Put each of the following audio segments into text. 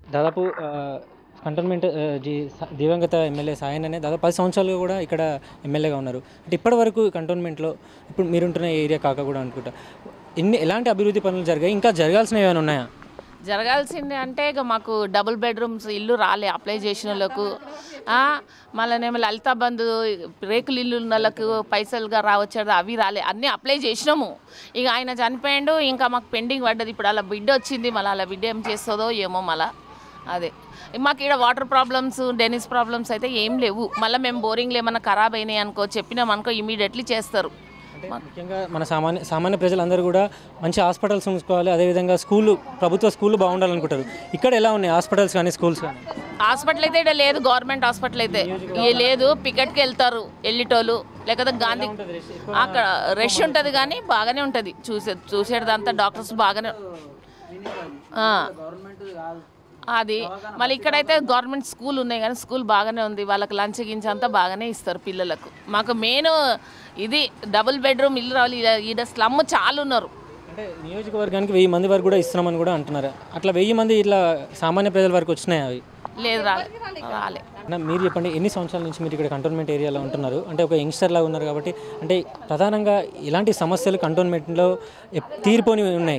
దాదాపు ఆ, కంటోన్మెంట్ ఆ, జీ స- దివంగత ఎమ్మెల్యే సాయన్ అనే దాదాపు పది సంవత్సరాలుగా కూడా ఇక్కడ ఎమ్మెల్యేగా ఉన్నారు అంటే ఇప్పటి వరకు కంటోన్మెంట్లో ఇప్పుడు మీరుంటున్న ఏరియా కాక కూడా అనుకుంటా ఎన్ని ఎలాంటి అభివృద్ధి పనులు జరిగాయి ఇంకా జరగాల్సినవి ఏమైనా ఉన్నాయా జరగాల్సింది అంటే ఇక మాకు డబుల్ బెడ్రూమ్స్ ఇల్లు రాలే అప్లై చేసిన వాళ్ళకు మళ్ళీనేమో లలితా బంధు రేకులు ఇల్లు ఉన్న వాళ్ళకు పైసలుగా రావచ్చాడు అవి రాలే అన్నీ అప్లై చేసినాము ఇక ఆయన చనిపోయిండు ఇంకా మాకు పెండింగ్ పడ్డది ఇప్పుడు అలా బిడ్డ వచ్చింది మళ్ళీ అలా బిడ్డ ఏం చేస్తుందో ఏమో మళ్ళా అదే మాకు ఇక్కడ వాటర్ ప్రాబ్లమ్స్ డెనిస్ ప్రాబ్లమ్స్ అయితే ఏం లేవు మళ్ళీ మేము బోరింగ్లు ఏమైనా ఖరాబ్ అయినాయి అనుకో చెప్పినాం అనుకో ఇమీడియట్లీ చేస్తారు అంటే ముఖ్యంగా మన సామాన్య సామాన్య ప్రజలందరూ కూడా మంచి హాస్పిటల్స్ ఉంచుకోవాలి అదేవిధంగా స్కూళ్ళు ప్రభుత్వ స్కూళ్ళు బాగుండాలనుకుంటారు ఇక్కడ ఎలా ఉన్నాయి హాస్పిటల్స్ కానీ స్కూల్స్ కానీ హాస్పిటల్ అయితే ఇక్కడ లేదు గవర్నమెంట్ హాస్పిటల్ అయితే ఏ లేదు పికెట్కి వెళ్తారు వెళ్ళేటోళ్ళు లేకపోతే గాంధీ అక్కడ రష్ ఉంటుంది కానీ బాగానే ఉంటుంది చూసే చూసేదంతా డాక్టర్స్ బాగానే ఆ. అది మళ్ళీ ఇక్కడైతే గవర్నమెంట్ స్కూల్ ఉన్నాయి కానీ స్కూల్ బాగానే ఉంది వాళ్ళకి లంచ్ గించ్ అంతా బాగానే ఇస్తారు పిల్లలకు మాకు మెయిన్ ఇది డబుల్ బెడ్రూమ్ ఇల్లు రావాలి ఈడ- ఈడ స్లమ్ చాలా ఉన్నారు అంటే నియోజకవర్గానికి వెయ్యి మంది వరకు కూడా ఇస్తున్నామని కూడా అంటున్నారు అట్లా వెయ్యి మంది ఇట్లా సామాన్య ప్రజల వరకు వచ్చినాయి అవి లేదు రాలే రాలే అన్న మీరు చెప్పండి ఎన్ని సంవత్సరాల నుంచి మీరు ఇక్కడ కంటోన్మెంట్ ఏరియాలో ఉంటున్నారు అంటే ఒక యంగ్స్టర్ లాగా ఉన్నారు కాబట్టి అంటే ప్రధానంగా ఇలాంటి సమస్యలు కంటోన్మెంట్లో ఎప్- తీరిపోని ఉన్నాయి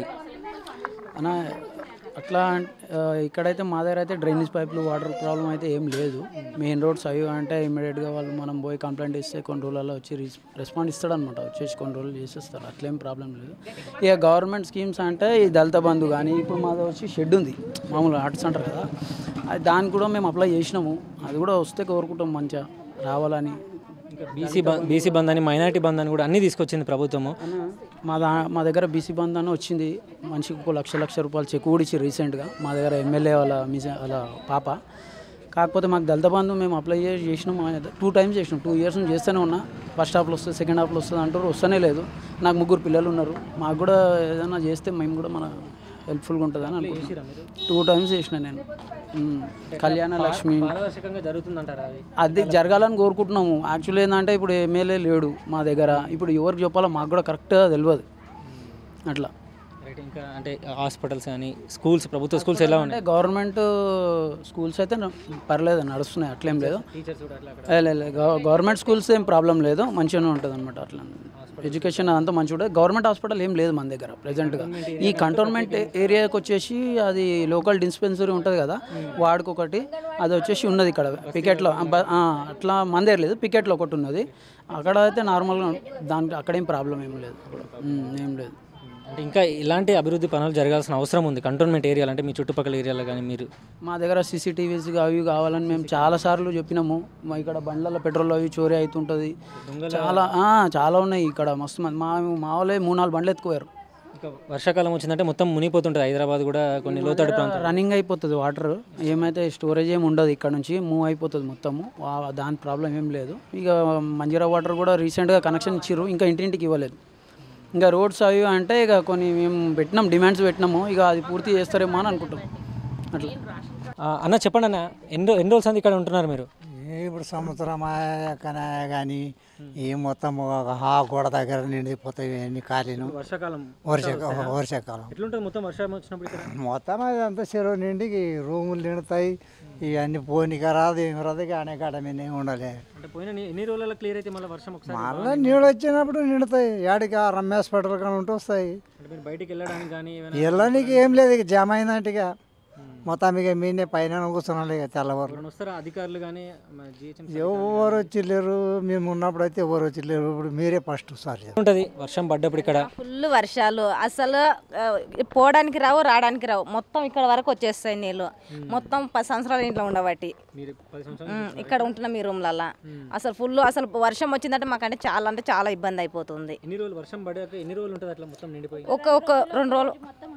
అన్న అట్లా అన్- ఆ, ఇక్కడైతే మా దగ్గర అయితే డ్రైనేజ్ పైపులు వాటర్ ప్రాబ్లం అయితే ఏం లేదు మెయిన్ రోడ్స్ అవి అంటే ఇమీడియట్గా వాళ్ళు మనం పోయి కంప్లైంట్ ఇస్తే కొన్ని రోజులలో వచ్చి రిస్- రెస్పాండ్ ఇస్తాడనమాట వచ్చేసి కొన్ని రోజులు చేసేస్తారు అట్లేం ప్రాబ్లం లేదు ఇక గవర్నమెంట్ స్కీమ్స్ అంటే ఈ దళిత బంధు కానీ ఇప్పుడు మాది వచ్చి షెడ్ ఉంది మామూలుగా ఆర్ట్స్ అంటారు కదా అది దానికి కూడా మేము అప్లై చేసినాము అది కూడా వస్తే కోరుకుంటాం మంచిగా రావాలని ఇంకా బీసీ బ బీసీ బంద్ అని మైనార్టీ బంద్ అని కూడా అన్నీ తీసుకొచ్చింది ప్రభుత్వము అన్న, మా దా మా దగ్గర బీసీ బంధ్ అని వచ్చింది మనిషికి ఒక లక్ష లక్ష రూపాయలు చెక్ కూడా ఇచ్చి రీసెంట్గా మా దగ్గర ఎమ్మెల్యే వాళ్ళ మిస వాళ్ళ పాప కాకపోతే మాకు దళిత బంధు మేము అప్లై చేసి చేసినాం టూ టైమ్స్ చేసినాం టూ ఇయర్స్ నుంచి చేస్తూనే ఉన్నా ఫస్ట్ హాఫ్లో వస్తుంది సెకండ్ హాఫ్లో వస్తుంది అంటారు వస్తూనే లేదు నాకు ముగ్గురు పిల్లలు ఉన్నారు మాకు కూడా ఏదైనా చేస్తే మేము కూడా మన హెల్ప్ఫుల్గా ఉంటుందని అనుకుంటున్నాం టూ టైమ్స్ చేసిన నేను ఉమ్, కళ్యాణ లక్ష్మి పారదర్శకంగా జరుగుతుందంటారా అది అది జరగాలని కోరుకుంటున్నాము యాక్చువల్లీ ఏంటంటే ఇప్పుడు ఎమ్మెల్యే లేడు మా దగ్గర ఇప్పుడు ఎవరికి చెప్పాలో మాకు కూడా కరెక్ట్గా తెలియదు అట్లా రైట్ ఇంకా అంటే హాస్పిటల్స్ కానీ స్కూల్స్ ప్రభుత్వ స్కూల్స్ ఎలా ఉన్నాయి అంటే గవర్నమెంట్ స్కూల్స్ అయితే న- పర్లేదు నడుస్తున్నాయి అట్లేం లేదు టీచర్స్ కూడా అట్లా అక్కడ ఏ లే, లే, గవ- గవర్నమెంట్ స్కూల్స్ ఏం ప్రాబ్లం లేదు మంచిగానే ఉంటుంది అనమాట అట్లా ఎడ్యుకేషన్ అంతా మంచిగా ఉంటుంది గవర్నమెంట్ హాస్పిటల్ ఏం లేదు మన దగ్గర ప్రజెంట్గా ఈ కంటోన్మెంట్ ఏరియాకి వచ్చేసి అది లోకల్ డిస్పెన్సరీ ఉంటుంది కదా వాడికొకటి అది వచ్చేసి ఉన్నది ఇక్కడ పికెట్లో ఆ, బ- ఆ, అట్లా మన దగ్గర లేదు పికెట్లో ఒకటి ఉన్నది అక్కడ అయితే నార్మల్గా దానికి అక్కడేం ప్రాబ్లం ఏం లేదు ఉమ్, ఏం లేదు అంటే ఇంకా ఇలాంటి అభివృద్ధి పనులు జరగాల్సిన అవసరం ఉంది కంటోన్మెంట్ ఏరియాలు అంటే మీ చుట్టుపక్కల ఏరియాలో కానీ మీరు మా దగ్గర సీసీటీవీస్ అవి కావాలని మేము చాలా సార్లు చెప్పినాము మా ఇక్కడ బండ్లలో పెట్రోల్ అవి చోరీ అవుతుంటుంది చాలా ఆ, చాలా ఉన్నాయి ఇక్కడ మస్తు మంది మా మా వాళ్ళే మూడు నాలుగు బండ్లు ఎత్తుకోయారు ఇంకా వర్షాకాలం వచ్చిందంటే మొత్తం మునిగిపోతుంటుంది హైదరాబాద్ కూడా కొన్ని లోతట్టు ప్రాంతం రన్నింగ్ అయిపోతుంది వాటర్ ఏమైతే స్టోరేజ్ ఏమి ఉండదు ఇక్కడ నుంచి మూవ్ అయిపోతుంది మొత్తము వా- దాని ప్రాబ్లం ఏం లేదు ఇక మంజీరా వాటర్ కూడా రీసెంట్గా కనెక్షన్ ఇచ్చిర్రు ఇంకా ఇంటింటికి ఇవ్వలేదు ఇంకా రోడ్స్ అవి అంటే ఇక కొన్ని మేము పెట్టినాం డిమాండ్స్ పెట్టినాము ఇక అది పూర్తి చేస్తారేమో అని అనుకుంటాం అట్లా ఆ, అన్న చెప్పండి అన్న ఎన్ని రో- ఎన్ని రోజులు అంది ఇక్కడ ఉంటున్నారు మీరు ఇప్పుడు సంవత్సరం కానీ ఈ మొత్తం ఒక హా గోడ దగ్గర నిండిపోతాయి అన్ని ఖాళీను వర్షాకాలం వర్ష వర్షాకాలం ఎట్లుంటుంది మొత్తం వర్షం వచ్చినప్పుడు ఇక్కడ మొత్తం అదంతా చెరువు నిండి ఈ రూములు నిండుతాయి ఇవన్నీ పోనీక రాదు ఏమి రాదు ఇక అనే కాడ మీద ఏమి ఉండాలి అంటే పోయిన ఎన్ని- ఎన్ని రోజులలో క్లియర్ అయితే మళ్ళీ వర్షం ఒకసారి మళ్ళీ నీళ్ళు వచ్చినప్పుడు నిండుతాయి యాడికి ఆ రమ్య హాస్పిటల్ కానీ ఉంటూ వస్తాయి అంటే మీరు బయటికి వెళ్ళడానికి కానీ ఏమైనా వెళ్ళడానికి ఏం లేదు ఇక జమ అయిందంటే ఇక మొత్తం ఇక మీనే పైన కూర్చున్నాం ఇక తెల్లవారు ఎవరైనా వస్తారా అధికారులు కానీ జిహెచ్ఎంసీ ఎవరు వచ్చి లేరు మేము ఉన్నప్పుడు అయితే ఎవరు వచ్చి లేరు ఇప్పుడు మీరే ఫస్ట్ సార్ ఉంటుంది వర్షం పడ్డప్పుడు ఇక్కడ ఫుల్ వర్షాలు అసలు ఆ, పోవడానికి రావు రావడానికి రావు మొత్తం ఇక్కడ వరకు వచ్చేస్తాయి నీళ్ళు మొత్తం పది సంవత్సరాల ఇంట్లో ఉండబట్టి మీరు పది సంవత్సరాలు ఉమ్, ఇక్కడ ఉంటున్నాం ఈ రూమ్లల్లా అసలు ఫుల్ అసలు వర్షం వచ్చిందంటే మాకంటే చాలా అంటే చాలా ఇబ్బంది అయిపోతుంది ఎన్ని రోజులు వర్షం పడ్డాక ఎన్ని రోజులు ఉంటుంది అట్లా మొత్తం నిండిపోయి ఒక ఒక రెండు రోజులు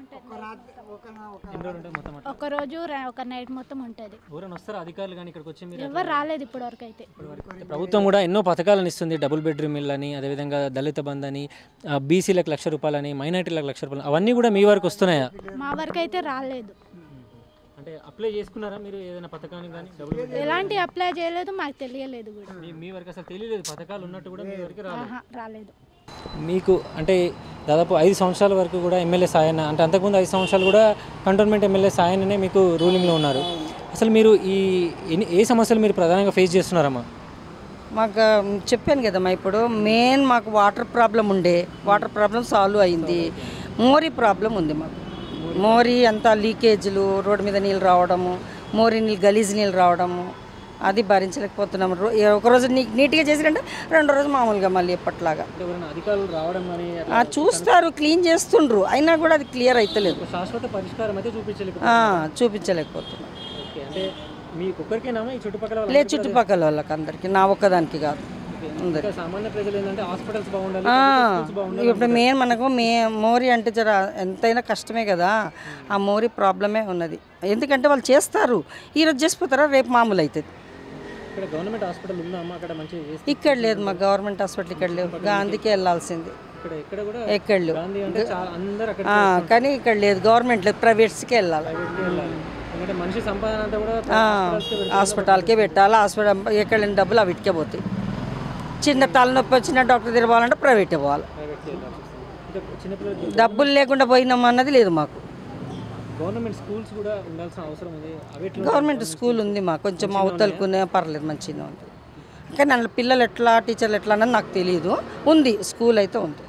ఎన్ని రోజులు ఉంటుంది మొత్తం అట్లా ఒక రోజు రా- ఒక నైట్ మొత్తం ఉంటుంది ఎవరైనా వస్తారా అధికారులు కానీ ఇక్కడికి వచ్చి మీరు ఎవరు రాలేదు ఇప్పటి వరకు అయితే ప్రభుత్వం కూడా ఎన్నో పథకాలను ఇస్తుంది డబుల్ బెడ్రూమ్ ఇల్లు అని అదేవిధంగా దళిత బంధు అని ఆ, బీసీలకు లక్ష రూపాయలని మైనార్టీలకు లక్ష రూపాయలు అవన్నీ కూడా మీ వరకు వస్తున్నాయా మా వరకు అయితే రాలేదు అంటే అప్లై చేసుకున్నారా మీరు ఏదైనా పథకానికి కానీ డబుల్ బెడ్రూమ్ ఎలాంటి అప్లై చేయలేదు మాకు తెలియలేదు కూడా మీ మీ వరకు అసలు తెలియలేదు పథకాలు ఉన్నట్టు కూడా మీ వరకు రాలేదు ఆహా, రాలేదు మీకు అంటే దాదాపు ఐదు సంవత్సరాల వరకు కూడా ఎమ్మెల్యే సాయన్న అంటే అంతకుముందు ఐదు సంవత్సరాలు కూడా కంటోన్మెంట్ ఎమ్మెల్యే సాయన్ననే మీకు రూలింగ్లో ఉన్నారు అసలు మీరు ఈ ఎన్ని ఏ సమస్యలు మీరు ప్రధానంగా ఫేస్ చేస్తున్నారమ్మా మాకు చెప్పాను కదమ్మా ఇప్పుడు మెయిన్ మాకు వాటర్ ప్రాబ్లం ఉండే వాటర్ ప్రాబ్లం సాల్వ్ అయింది మోరీ ప్రాబ్లం ఉంది మాకు మోరీ అంతా లీకేజ్లు రోడ్డు మీద నీళ్ళు రావడము మోరీ నీళ్ళు గలీజ్ నీళ్ళు రావడము అది భరించలేకపోతున్నాము రో- ఏ- ఒక రోజు నీ నీట్గా చేసిరంటే రెండో రోజు మామూలుగా మళ్ళీ ఎప్పట్లాగా అంటే ఎవరైనా అధికారులు రావడం కానీ అట్లా ఆ, చూస్తారు క్లీన్ చేస్తుండ్రు అయినా కూడా అది క్లియర్ అవుతలేదు ఒక శాశ్వత పరిష్కారం అయితే చూపించలేదు ఆ, చూపించలేకపోతున్నాం ఓకే అంటే మీకు ఒక్కరికేనా ఈ చుట్టుపక్కల లే వాళ్ళందరికీ చుట్టుపక్కల వాళ్ళకి అందరికీ నా ఒక్కదానికి కాదు అందరికి ఇంకా సామాన్య ప్రజలు ఏంటంటే హాస్పిటల్స్ బాగుండాలి ఆ, schools బాగుండాలి ఇప్పుడు మెయిన్ మనకు మే మోరీ అంటే జర ఎంతైనా కష్టమే కదా ఆ మోరీ ప్రాబ్లమే ఉన్నది ఎందుకంటే వాళ్ళు చేస్తారు ఈరోజు చేసిపోతారా రేపు మామూలు అవుతుంది ఇక్కడ గవర్నమెంట్ హాస్పిటల్ ఉందా అమ్మ అక్కడ మంచిగా చేస్తే ఇక్కడ లేదు మా గవర్నమెంట్ హాస్పిటల్ ఇక్కడ లేవు గాంధీకి వెళ్ళాల్సింది ఇక్కడ ఎక్కడ కూడా ఎక్కడ లేవు గాంధీ అంటే చాలా అందరు అక్కడ ఆ, కానీ ఇక్కడ లేదు గవర్నమెంట్ లేదు ప్రైవేట్స్కి వెళ్ళాలి ప్రైవేట్కి వెళ్ళాలి ఎందుకంటే మనిషి సంపాదన అంతా కూడా ఆ, hospitals కే పెడతారు. హాస్పిటల్కే పెట్టాలి హాస్పిటల్ ఎక్కడ డబ్బులు అవిటికే పోతాయి చిన్న తలనొప్పి వచ్చిన డాక్టర్ దగ్గర పోవాలంటే ప్రైవేట్కి పోవాలి ప్రైవేట్కి వెళ్ళాల్సి వస్తుంది ఇంకా చిన్నపిల్లలకి డబ్బులు లేకుండా పోయినాం అన్నది లేదు మాకు గవర్నమెంట్ స్కూల్స్ కూడా ఉండాల్సిన అవసరం ఉంది అవి ఎట్లా గవర్నమెంట్ స్కూల్ ఉంది మా కొంచెం అవతలకునే పర్లేదు మంచిగా ఉంది కానీ అందులో పిల్లలు ఎట్లా టీచర్లు ఎట్లా అన్నది నాకు తెలియదు ఉంది స్కూల్ అయితే ఉంది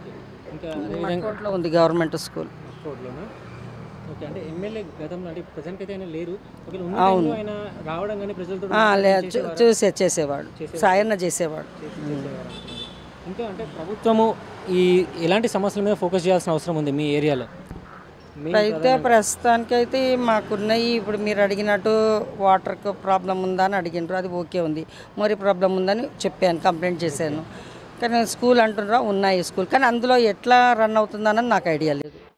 ఇంకా మట్కోట్లో ఉంది గవర్నమెంట్ స్కూల్ రోడ్లోనా ఓకే అంటే ఎమ్మెల్యే గతంలో అంటే ప్రజెంట్ అయితే ఆయన లేరు ఒకవేళ ఉన్న టైంలో ఆయన రావడం కానీ ప్రజలతో ఆ, లే చూ- చూసే చేసేవాడు సాయన్న చేసేవాడు చేసేవారు. ఇంకా అంటే ప్రభుత్వము ఈ ఎలాంటి సమస్యల మీద ఫోకస్ చేయాల్సిన అవసరం ఉంది మీ ఏరియాలో మీ అయితే ప్రస్తుతానికి అయితే మాకున్నాయి ఇప్పుడు మీరు అడిగినట్టు వాటర్కి ప్రాబ్లం ఉందా అని అడిగినారు అది ఓకే ఉంది మరి ప్రాబ్లం ఉందని చెప్పాను కంప్లైంట్ చేశాను కానీ స్కూల్ అంటున్నారా ఉన్నాయి స్కూల్ కానీ అందులో ఎట్లా రన్ అవుతుందన్నది నాకు ఐడియా లేదు